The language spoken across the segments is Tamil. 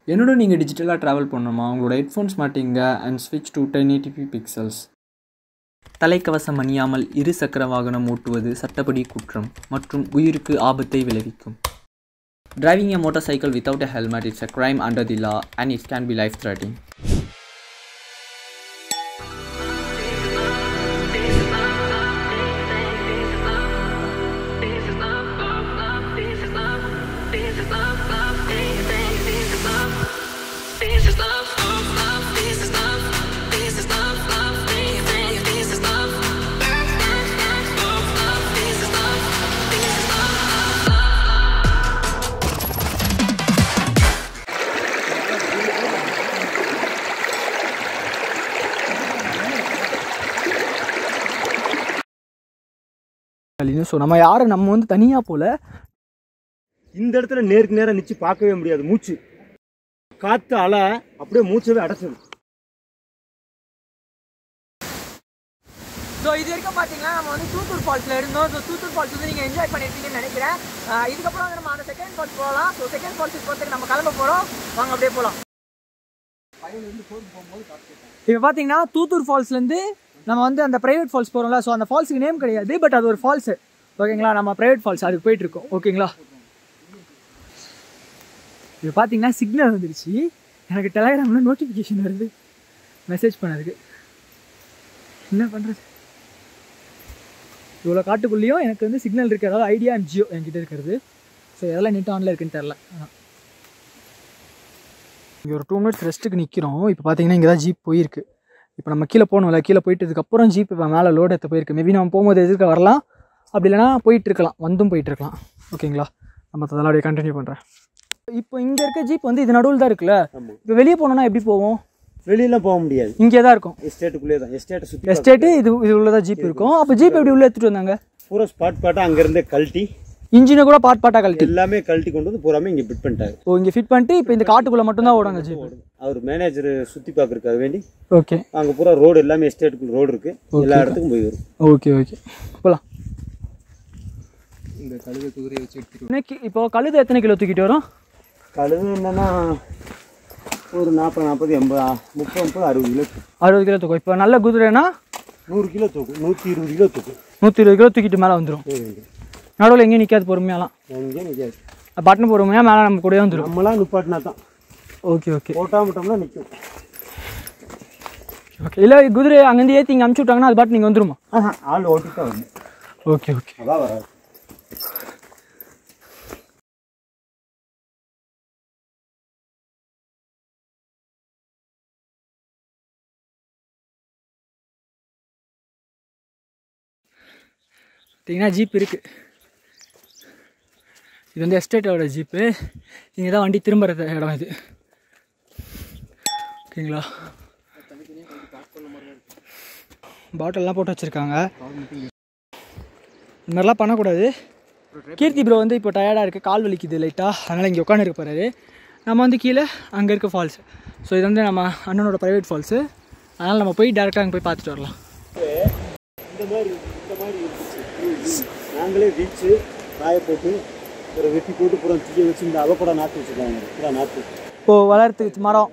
என்னோட நீங்கள் டிஜிட்டலாக ட்ராவல் பண்ணணுமா உங்களோட ஹெட்ஃபோன்ஸ் மாட்டிங்க அண்ட் ஸ்விட்ச் டு டென் எயிட்டிபி பிக்சல்ஸ் தலைக்கவசம் அணியாமல் இரு சக்கர வாகனம் ஓட்டுவது சட்டப்படி குற்றம் மற்றும் உயிருக்கு ஆபத்தை விளைவிக்கும் Driving a motorcycle without a helmet is a crime under the law and it can be life threatening. So நம்ம யாரும் நம்ம வந்து தனியாக போல இந்த இடத்துல நேருக்கு நேரா நிச்சு பார்க்கவே முடியாது மூச்சு காத்து அலை அப்படியே மூச்சவே அடைச்சிடும் ஸோ இது வரைக்கும் பார்த்தீங்கன்னா நம்ம வந்து தூத்தூர் ஃபால்ஸில் இருந்தோம் ஸோ தூத்தூர் ஃபால்ஸ் வந்து நீங்கள் என்ஜாய் பண்ணியிருப்பீங்கன்னு நினைக்கிறேன் ஆஹ் இதுக்கப்புறம் வந்து நம்ம அந்த செகண்ட் ஃபால்ஸ் போகலாம் ஸோ செகண்ட் ஃபால்ஸுக்கு போகிறதுக்கு நம்ம கிளம்ப போகிறோம் வாங்க அப்படியே போகலாம் இப்போ பார்த்தீங்கன்னா தூத்தூர் ஃபால்ஸ்லேருந்து நம்ம வந்து அந்த ப்ரைவேட் ஃபால்ஸ் போகிறோம்ல ஸோ அந்த ஃபால்ஸுக்கு நேம் கிடையாது பட் அது ஒரு ஃபால்ஸு ஓகேங்களா நம்ம ப்ரைவேட் ஃபால்ஸ் அதுக்கு போயிட்டு இருக்கோம் ஓகேங்களா இப்போ பார்த்தீங்கன்னா சிக்னல் வந்துருச்சு எனக்கு டெலகிராமில் நோட்டிஃபிகேஷன் வருது மெசேஜ் பண்ணதுக்கு என்ன பண்ணுறது இவ்வளோ காட்டுக்குள்ளேயும் எனக்கு வந்து சிக்னல் இருக்குது அதாவது ஐடியா அண்ட் ஜியோ என்கிட்ட இருக்கிறது ஸோ எதெல்லாம் நெட் ஆனில் இருக்குன்னு தெரில இங்கே ஒரு டூ மினிட்ஸ் ரெஸ்ட்டுக்கு நிற்கிறோம் இப்போ பார்த்தீங்கன்னா இங்கே தான் ஜீப் போயிருக்கு இப்போ நம்ம கீழே போகணும்ல கீழே போயிட்டதுக்கப்புறம் ஜீப் இப்போ மேலே லோடு எடுத்து போயிருக்கு மேபி நம்ம போகும்போது எதிர்க்க வரலாம் அப்படி இல்லைனா போயிட்டு இருக்கலாம் வந்தும் போயிட்டு இருக்கலாம் ஓகேங்களா நம்ம அதெல்லாம் அப்படியே கண்டினியூ பண்ணுறேன் இப்போ இங்கே இருக்க ஜீப் வந்து இது நடுவில் தான் இருக்குல்ல ஆமா. இப்போ வெளியே போனோம்னா எப்படி போவோம் வெளியெல்லாம் போக முடியாது இங்கே தான் இருக்கும் எஸ்டேட்டுக்குள்ளே தான் எஸ்டேட்டை சுற்றி எஸ்டேட்டு இது இது உள்ளதான் ஜீப் இருக்கும் அப்போ ஜீப் எப்படி உள்ளே எடுத்துகிட்டு வந்தாங்க பூரா ஸ்பாட் பாட்டாக அங்கேருந்தே கழட்டி இன்ஜினை கூட பார்ட் பார்ட்டாக கழட்டி எல்லாமே கழட்டி கொண்டு வந்து பூராமே இங்கே பிட் பண்ணிட்டாங்க ஓ இங்கே ஃபிட் பண்ணிட்டு இப்போ இந்த காட்டுக்குள்ளே மட்டும்தான் ஓடுங்க ஜீப் அவர் மேனேஜர் சுற்றி பார்க்கறதுக்காக வேண்டி ஓகே அங்கே பூரா ரோடு எல்லாமே எஸ்டேட்டுக்குள்ள ரோடு இருக்கு எல்லா இடத்துக்கும் போய் வரும் ஓகே ஓகே போகலாம் இந்த கழுதை குதிரையை வச்சு இப்போ கழுதை எத்தனை கிலோ தூக்கிட்டு வரும் கழுது என்னன்னா ஒரு நாற்பது நாற்பது எண்பது ஆ, முப்பது முப்பது அறுபது கிலோ தூக்கும். அறுபது கிலோ தூக்கும் இப்போ நல்ல குதிரைனா நூறு கிலோ தூக்கும் நூற்றி இருபது கிலோ தூக்கும் நூற்றி இருபது கிலோ தூக்கிட்டு மேலே வந்துடும் போக வேண்டியது நடுவில் எங்கேயும் நிற்காது பொறுமையாலாம் எங்கேயும் நிற்காது பட்டன் பொறுமையாக மேலே நம்ம கூடயே வந்துடும் நம்மளாம் நிப்பாட்டினா தான் ஓகே ஓகே போட்டா மட்டும்னா நிற்கும் ஓகே இல்லை குதிரை அங்கேருந்து ஏற்றி இங்கே அமுச்சு விட்டாங்கன்னா அது பாட்டு நீங்கள் வந்துருமா ஆஹா ஆள் ஓட்டி தான் வரும் ஓகே ஓகே அதான் வராது பார்த்தீங்கன்னா ஜீப் இருக்குது இது வந்து எஸ்டேட்டோட ஜீப்பு இங்கே தான் வண்டி திரும்புற இடம் இது ஓகேங்களா பாட்டில்லாம் போட்டு வச்சுருக்காங்க இந்த மாதிரிலாம் பண்ணக்கூடாது கீர்த்தி ப்ரோ வந்து இப்போ டயர்டாக இருக்குது கால் வலிக்குது லைட்டாக அதனால் இங்கே உட்காந்துருக்க போகிறாரு நம்ம வந்து கீழே அங்கே இருக்க ஃபால்ஸ் ஸோ இது வந்து நம்ம அண்ணனோட ப்ரைவேட் ஃபால்ஸு அதனால் நம்ம போய் டேரெக்டாக அங்கே போய் பார்த்துட்டு வரலாம் இந்த மாதிரி இந்த மாதிரி இருந்துச்சு நாங்களே வீச்சு காய போட்டு ஒரு வெட்டி போட்டு புறம் தீய வச்சு இந்த அவக்கூட நாற்று வச்சுருக்காங்க பூரா நாற்று இப்போ வளர்த்துக்கு மரம்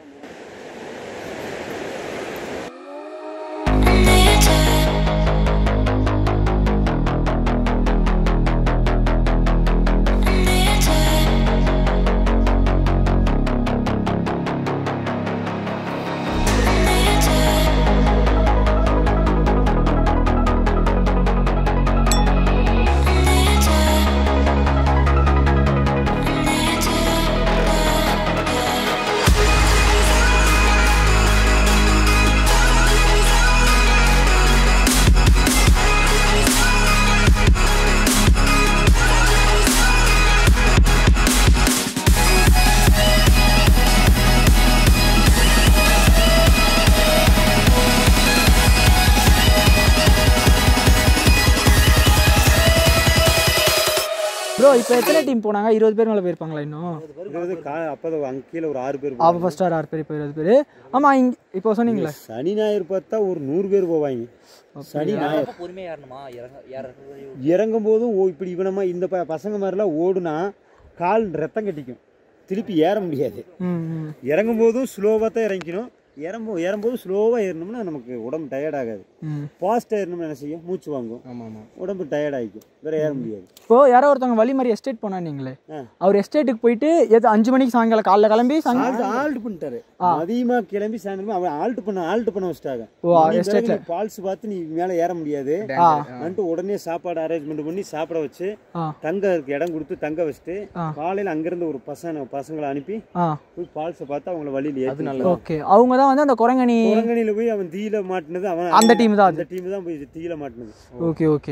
ப்ரோ இப்போ எத்தனை டீம் போனாங்க இருபது பேர் மேலே போயிருப்பாங்களா இன்னும் இருபது கா அப்போ அங்கே கீழே ஒரு ஆறு பேர் அப்போ ஃபஸ்ட் ஆறு ஆறு பேர் இப்போ இருபது பேர் ஆமாம் இங்கே இப்போ சொன்னீங்களே சனி ஞாயிறு பார்த்தா ஒரு நூறு பேர் போவாங்க சனி ஞாயிறு பொறுமையாக ஏறணுமா இறங்க ஏற இறங்கும் போதும் ஓ இப்படி இவனமா இந்த ப பசங்க மாதிரிலாம் ஓடுனா கால் ரத்தம் கட்டிக்கும் திருப்பி ஏற முடியாது ம் ம் இறங்கும் போதும் ஸ்லோவாக தான் இறங்கிக்கணும் இறங்கும் ஏறும்போது ஸ்லோவாக ஏறணும்னா நமக்கு உடம்பு டயர்ட் ஆகாது ம் ஃபாஸ்ட்டாக ஏறணும்னா என்ன செய்யும் மூச்சு வாங்கும் ஆமாம் ஆமாம் உடம்பு டயர்ட் ஆகிக்கும் வேற ஏற முடியாது இப்போ யாரோ ஒருத்தவங்க வழி மாதிரி எஸ்டேட் போனானீங்களே ஆ. அவர் எஸ்டேட்டுக்கு போயிட்டு எது அஞ்சு மணிக்கு சாயங்காலம் காலைல கிளம்பி சாயங்காலம் ஆல்ட் ஆல்ட் பண்ணிட்டாரு அதிகமாக கிளம்பி சாயந்தரமா அவன் ஆல்ட் பண்ண ஆல்ட் பண்ண வச்சிட்டாங்க ஓ, estate ல. ஃபால்ஸ் பார்த்து நீ மேலே ஏற முடியாது ஆ வந்துட்டு உடனே சாப்பாடு அரேஞ்ச்மெண்ட் பண்ணி சாப்பிட வச்சு ஆ தங்க இடம் கொடுத்து தங்க வச்சுட்டு ஆ. காலையில் அங்கிருந்து ஒரு பசங்க பசங்களை அனுப்பி ஆ போய் ஃபால்ஸை பார்த்து அவங்கள வழியில் ஏற்றி நல்ல ஓகே அவங்க தான் வந்து அந்த குரங்கணி குரங்கணியில் போய் அவன் தீயில மாட்டினது அவன் அந்த team தான் அது. அந்த டீம் தான் போய் தீயில மாட்டினது ஓகே ஓகே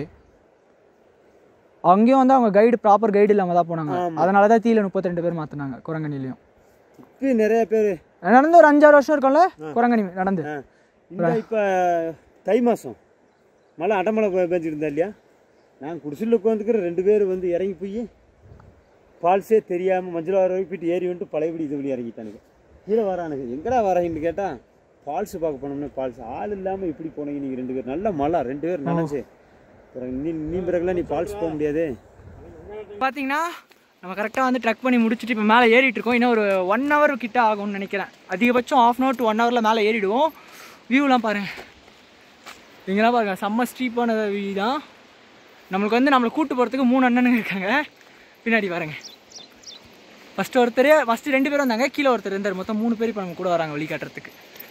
அங்கேயும் வந்து அவங்க கைடு ப்ராப்பர் கைடு இல்லாமல் தான் போனாங்க அதனால தான் தீயில முப்பத்தி ரெண்டு பேர் மாற்றினாங்க குரங்கணிலையும் இப்போ நிறைய பேர் நடந்து ஒரு அஞ்சாறு வருஷம் இருக்கும்ல குரங்கணி நடந்து இந்த இப்போ தை மாதம் மழை அடமழை பெ- பெஞ்சிட்டு இருந்தா இல்லையா நான் குடிசையில் உட்காந்துக்கிற ரெண்டு பேர் வந்து இறங்கி போய் ஃபால்ஸே தெரியாமல் மஞ்சள் வர வரைக்கும் போயிட்டு ஏறி வந்துட்டு பழையபடி இது வழி இறங்கிட்டானுங்க கீழே வரானுங்க எங்கடா வராங்கன்னு கேட்டால் ஃபால்ஸ் பார்க்க போனோம்னா ஃபால்ஸ் ஆள் இல்லாமல் இப்படி போனீங்க நீங்கள் ரெண்டு பேர் நல்ல மழை ரெண்டு பேர் நினச்சி பிறகு நீ நீ பிறகுலாம் நீ ஃபால்ஸ் போக முடியாது பார்த்தீங்கன்னா நம்ம கரெக்டாக வந்து ட்ரக் பண்ணி முடிச்சுட்டு இப்போ மேலே ஏறிட்டு இருக்கோம் இன்னும் ஒரு ஒன் ஹவர் கிட்ட ஆகும்னு நினைக்கிறேன் அதிகபட்சம் half an hour to one ஹவரில் மேலே ஏறிடுவோம் வியூலாம் பாருங்க இங்கெல்லாம் பாருங்க செம்ம ஸ்டீப்பான வியூ தான் நம்மளுக்கு வந்து நம்மளை கூட்டு போகிறதுக்கு மூணு அண்ணனுங்க இருக்காங்க பின்னாடி பாருங்க ஃபஸ்ட்டு ஒருத்தர் ஃபஸ்ட்டு ரெண்டு பேரும் வந்தாங்க கீழே ஒருத்தர் இருந்தார் மொத்தம் மூணு பேர் இப்போ நம்ம கூட வராங்க வழி காட்டுறதுக்கு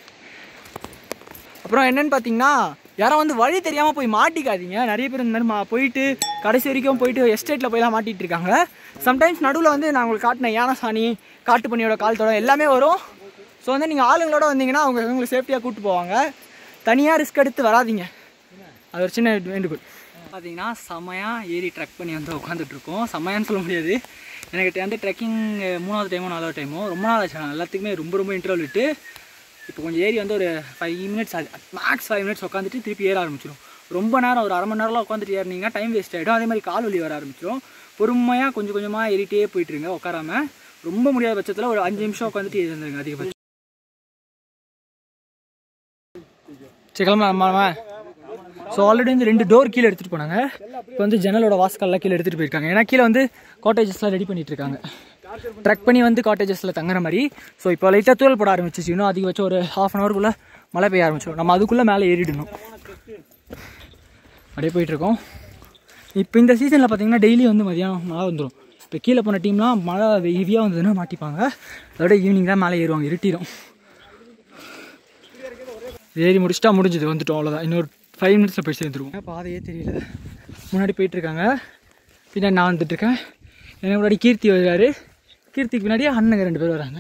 அப்புறம் என்னன்னு பார்த்தீங்கன்னா யாரும் வந்து வழி தெரியாமல் போய் மாட்டிக்காதீங்க நிறைய பேர் இந்த மாதிரி மா- போயிட்டு கடைசி வரைக்கும் போயிட்டு எஸ்டேட்டில் போய்லாம் மாட்டிட்டு இருக்காங்க சம்டைம்ஸ் நடுவில் வந்து நான் உங்களுக்கு காட்டின யானை சாணி காட்டு பண்ணியோட கால் தடம் எல்லாமே வரும் ஸோ வந்து நீங்கள் ஆளுங்களோட வந்தீங்கன்னா அவங்க உங்களை சேஃப்டியாக கூப்பிட்டு போவாங்க தனியாக ரிஸ்க் எடுத்து வராதீங்க அது ஒரு சின்ன வேண்டுகோள் பார்த்தீங்கன்னா செமையாக ஏறி ட்ரெக் பண்ணி வந்து உட்காந்துட்டு இருக்கோம் செமையான்னு சொல்ல முடியாது எனக்கு வந்து ட்ரெக்கிங் மூணாவது டைமோ நாலாவது டைமோ ரொம்ப நாள் ஆச்சு நான் எல்லாத்துக்குமே ரொம்ப ரொம்ப இன்டர்வல் விட்டு இப்போ கொஞ்சம் ஏறி வந்து ஒரு ஃபைவ் மினிட்ஸ் ஆகுது மேக்ஸ் ஃபைவ் மினிட்ஸ் உட்காந்துட்டு திருப்பி ஏற ஆரம்பிச்சிடும் ரொம்ப நேரம் ஒரு அரை மணி நேரம்லாம் உட்காந்துட்டு ஏறினீங்கன்னா டைம் வேஸ்ட் ஆகிடும் அதே மாதிரி கால் வலி வர ஆரம்பிச்சிடும் பொறுமையாக கொஞ்சம் கொஞ்சமாக ஏறிட்டே போயிட்டுருங்க உட்காராம ரொம்ப முடியாத பட்சத்தில் ஒரு அஞ்சு நிமிஷம் உட்காந்துட்டு ஏறி வந்துருங்க அதிகபட்சம் சரி கிளம்பலாமா ஸோ ஆல்ரெடி வந்து ரெண்டு டோர் கீழே எடுத்துகிட்டு போனாங்க இப்போ வந்து ஜன்னலோட வாஸ்கல்லாம் கீழே எடுத்துகிட்டு போயிருக்காங்க ஏன்னா கீழே வந்து காட்டேஜஸ்லாம் ரெடி பண்ணிட்டு இருக்காங்க ட்ரக் பண்ணி வந்து காட்டேஜஸில் தங்குற மாதிரி ஸோ இப்போ லைட்டாக தூரல் போட ஆரம்பிச்சிச்சு இன்னும் அதிகபட்சம் ஒரு ஹாஃப் அன் ஹவருக்குள்ளே மழை பெய்ய ஆரம்பிச்சிடும் நம்ம அதுக்குள்ளே மேலே ஏறிடணும் அப்படியே போயிட்டுருக்கோம் இப்போ இந்த சீசனில் பார்த்தீங்கன்னா டெய்லி வந்து மதியானம் மழை வந்துடும் இப்போ கீழே போன டீம்லாம் மழை ஹெவியாக வந்ததுன்னா மாட்டிப்பாங்க அதோட ஈவினிங் தான் மேலே ஏறுவாங்க இருட்டிடும் ஏறி முடிச்சிட்டா முடிஞ்சது வந்துட்டோம் அவ்வளோதான் இன்னொரு ஃபைவ் மினிட்ஸில் போய் சேர்ந்துருவோம் பாதையே தெரியல முன்னாடி போயிட்டுருக்காங்க பின்னாடி நான் வந்துட்டுருக்கேன் எனக்கு முன்னாடி கீர்த்தி வருவார் கீர்த்திக்கு பின்னாடியே அண்ணங்க ரெண்டு பேர் வராங்க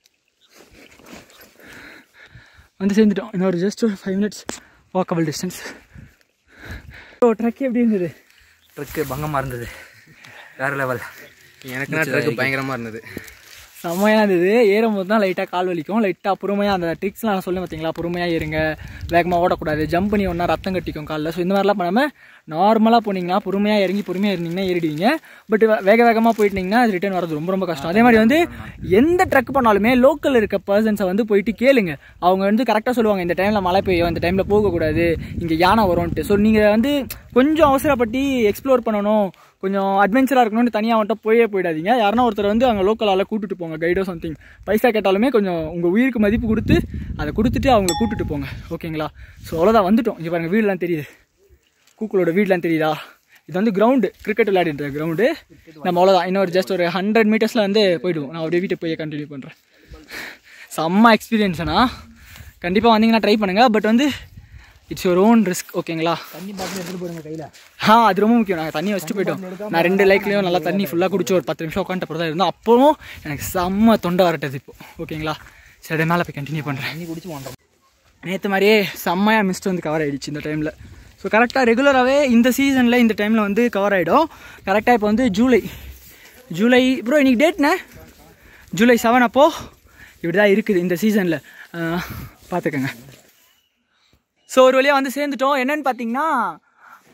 வந்து சேர்ந்துட்டோம் இன்னொரு ஜஸ்ட் ஒரு five minutes walkable distance oh trek எப்படி இருந்தது ட்ரக்கு பங்கமாக இருந்தது வேறு லெவல் எனக்கு ட்ரக்கு பயங்கரமாக இருந்தது செம்மையாக இருந்தது ஏறும்போது தான் லைட்டாக கால் வலிக்கும் லைட்டாக பொறுமையாக அந்த ட்ரிக்ஸ்லாம் நான் சொல்ல பார்த்தீங்களா பொறுமையாக ஏறுங்க வேகமாக ஓடக்கூடாது ஜம்ப் பண்ணி ஒன்றா ரத்தம் கட்டிக்கும் காலில் ஸோ இந்த மாதிரிலாம் பண்ணாமல் நார்மலாக போனீங்கன்னா பொறுமையாக இறங்கி பொறுமையாக இருந்தீங்கன்னா ஏறிடுவீங்க பட் வேக வேகமாக போயிட்டீங்கன்னா அது ரிட்டர்ன் வரது ரொம்ப ரொம்ப கஷ்டம் அதே மாதிரி வந்து எந்த ட்ரக் பண்ணாலுமே லோக்கல் இருக்க பர்சன்ஸை வந்து போயிட்டு கேளுங்க அவங்க வந்து கரெக்டாக சொல்லுவாங்க இந்த டைமில் மழை பெய்யும் இந்த டைமில் போகக்கூடாது இங்கே யானை வரும்ன்ட்டு ஸோ நீங்கள் வந்து கொஞ்சம் அவசரப்பட்டு எக்ஸ்ப்ளோர் பண்ணணும் கொஞ்சம் அட்வென்ச்சராக இருக்கணும்னு தனியாக வந்துட்டு போயே போயிடாதீங்க யாருன்னா ஒருத்தர் வந்து அங்கே லோக்கலால் கூட்டிட்டு போங்க கைடோ சம்திங் பைசா கேட்டாலுமே கொஞ்சம் உங்கள் உயிருக்கு மதிப்பு கொடுத்து அதை கொடுத்துட்டு அவங்கள கூட்டிட்டு போங்க ஓகேங்களா ஸோ அவ்வளோதான் வந்துட்டோம் இங்கே பாருங்கள் வீடெலாம் தெரியுது கூக்குளோட வீடெலாம் தெரியுதா இது வந்து கிரவுண்டு கிரிக்கெட் விளையாடின்ற கிரவுண்டு நம்ம அவ்வளோதான் இன்னொரு ஜஸ்ட் ஒரு ஹண்ட்ரட் மீட்டர்ஸில் வந்து போயிடுவோம் நான் அப்படியே வீட்டுக்கு போய் கண்டினியூ பண்ணுறேன் செம்ம எக்ஸ்பீரியன்ஸ்னா கண்டிப்பாக வந்தீங்கன்னா ட்ரை பண்ணுங்கள் பட் வந்து இட்ஸ் யுவர் ஓன் ரிஸ்க் ஓகேங்களா தண்ணி பாட்டில் எடுத்துகிட்டு போடுங்க கையில் ஆ அது ரொம்ப முக்கியம் நாங்கள் தண்ணி வச்சுட்டு போயிட்டோம் நான் ரெண்டு லைக்லேயும் நல்லா தண்ணி ஃபுல்லாக குடிச்சு ஒரு பத்து நிமிஷம் உட்காந்து தான் இருந்தோம் அப்போவும் எனக்கு செம்ம தொண்டை வரட்டது இப்போ ஓகேங்களா சரி மேலே போய் கண்டினியூ பண்ணுறேன் தண்ணி குடிச்சு வாண்டோம் நேற்று மாதிரியே செம்மையாக மிஸ்ட் வந்து கவர் ஆகிடுச்சு இந்த டைமில் ஸோ கரெக்டாக ரெகுலராகவே இந்த சீசனில் இந்த டைமில் வந்து கவர் ஆகிடும் கரெக்டாக இப்போ வந்து ஜூலை ஜூலை ப்ரோ இன்னைக்கு டேட்ண்ணே ஜூலை செவன் அப்போது இப்படி தான் இருக்குது இந்த சீசனில் பார்த்துக்கோங்க ஸோ ஒரு வழியாக வந்து சேர்ந்துட்டோம் என்னன்னு பார்த்தீங்கன்னா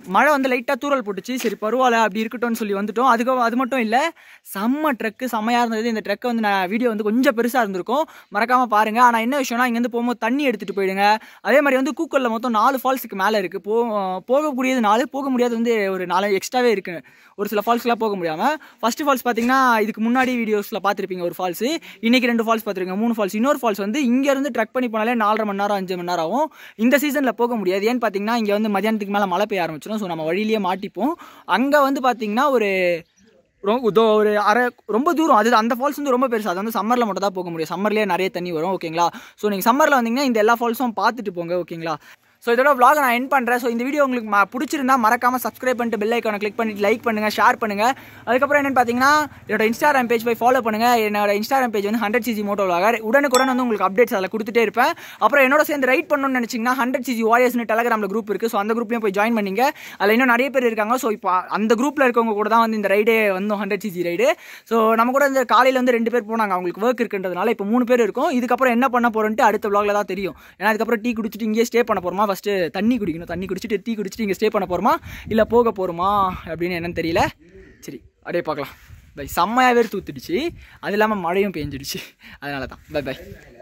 மழை வந்து லைட்டாக தூறல் போட்டுச்சு சரி பரவாயில்ல அப்படி இருக்கட்டும்னு சொல்லி வந்துட்டோம் அதுக்கு அது மட்டும் இல்லை செம்ம ட்ரெக்கு செம்மையாக இருந்தது இந்த ட்ரெக்கை வந்து நான் வீடியோ வந்து கொஞ்சம் பெருசாக இருந்திருக்கும் மறக்காமல் பாருங்கள் ஆனால் என்ன விஷயம்னா இங்கேருந்து போகும்போது தண்ணி எடுத்துகிட்டு போயிடுங்க அதே மாதிரி வந்து கூக்கலில் மொத்தம் நாலு ஃபால்ஸுக்கு மேலே இருக்குது போ போகக்கூடியது நாலு போக முடியாது வந்து ஒரு நாலு எக்ஸ்ட்ராவே இருக்குது ஒரு சில ஃபால்ஸ்லாம் போக முடியாமல் ஃபஸ்ட்டு ஃபால்ஸ் பார்த்தீங்கன்னா இதுக்கு முன்னாடி வீடியோஸில் பார்த்துருப்பீங்க ஒரு ஃபால்ஸு இன்றைக்கி ரெண்டு ஃபால்ஸ் பார்த்துருக்கீங்க மூணு ஃபால்ஸ் இன்னொரு ஃபால்ஸ் வந்து இங்கேருந்து ட்ரக் பண்ணி போனாலே நாலரை மணி நேரம் அஞ்சு மணி நேரம் ஆகும் இந்த சீசனில் போக முடியாது ஏன்னு பார்த்தீங்கன்னா இங்கே வந்து மதியானத்துக்கு மேலே மழை பெய்ய ஆரம்பிச்சிடும் ஸோ நம்ம வழியிலேயே மாட்டிப்போம் அங்கே வந்து பார்த்தீங்கன்னா ஒரு ரொ- இதோ ஒரு அரை ரொம்ப தூரம் அது அந்த ஃபால்ஸ் வந்து ரொம்ப பெருசு அது வந்து சம்மரில் மட்டும் தான் போக முடியும் சம்மர்லேயே நிறைய தண்ணி வரும் ஓகேங்களா ஸோ நீங்கள் சம்மரில் வந்தீங்கன்னா இந்த எல்லா ஃபால்ஸும் பார்த்துட்டு போங்க ஓகேங்களா ஸோ இதோட vlog நான் என் பண்ணுறேன் ஸோ இந்த வீடியோ உங்களுக்கு ம- பிடிச்சிருந்தா மறக்காம சப்ஸ்கிரைப் பண்ணிட்டு பெல் ஐக்கானை கிளிக் பண்ணிட்டு லைக் பண்ணுங்கள் ஷேர் பண்ணுங்கள் அதுக்கப்புறம் என்னென்னு பார்த்தீங்கன்னா என்னோட இன்ஸ்டாகிராம் பேஜ் போய் ஃபாலோ பண்ணுங்கள் என்னோட இன்ஸ்டாகிராம் பேஜ் வந்து ஹண்ட்ரட் சிசி மோட்டோ vlogger உடனுக்குடன் வந்து உங்களுக்கு அப்டேட்ஸ் அதில் கொடுத்துட்டே இருப்பேன் அப்புறம் என்னோட சேர்ந்து ரைட் பண்ணணும்னு நினச்சிங்கன்னா ஹண்ட்ரட் சிசி வாரியர்ஸ்னு டெலகிராமில் குரூப் இருக்குது ஸோ அந்த குரூப்லேயும் போய் ஜாயின் பண்ணிங்க அதில் இன்னும் நிறைய பேர் இருக்காங்க ஸோ இப்போ அந்த குரூப்பில் இருக்கவங்க கூட தான் வந்து இந்த ரைடே வந்தோம் ஹண்ட்ரட் சிசி ரைடு ஸோ நம்ம கூட இந்த காலையில் வந்து ரெண்டு பேர் போனாங்க அவங்களுக்கு ஒர்க் இருக்குன்றதுனால இப்போ மூணு பேர் இருக்கும் இதுக்கப்புறம் என்ன பண்ண போகிறோன்ட்டு அடுத்த vlogல தான் தெரியும் ஏன்னா அதுக்கப்புறம் டீ குடிச்சிட்டு இங்கேயே ஸ்டே பண்ண போகிறோமா ஃபஸ்ட்டு தண்ணி குடிக்கணும் தண்ணி குடிச்சிட்டு டீ குடிச்சிட்டு இங்கே ஸ்டே பண்ண போகிறோமா இல்லை போக போகிறோமா அப்படின்னு என்னன்னு தெரியல சரி அப்படியே பார்க்கலாம் பை செம்மையாக வேறு தூத்துடுச்சு அது இல்லாமல் மழையும் பெஞ்சிடுச்சு அதனால தான் பை பை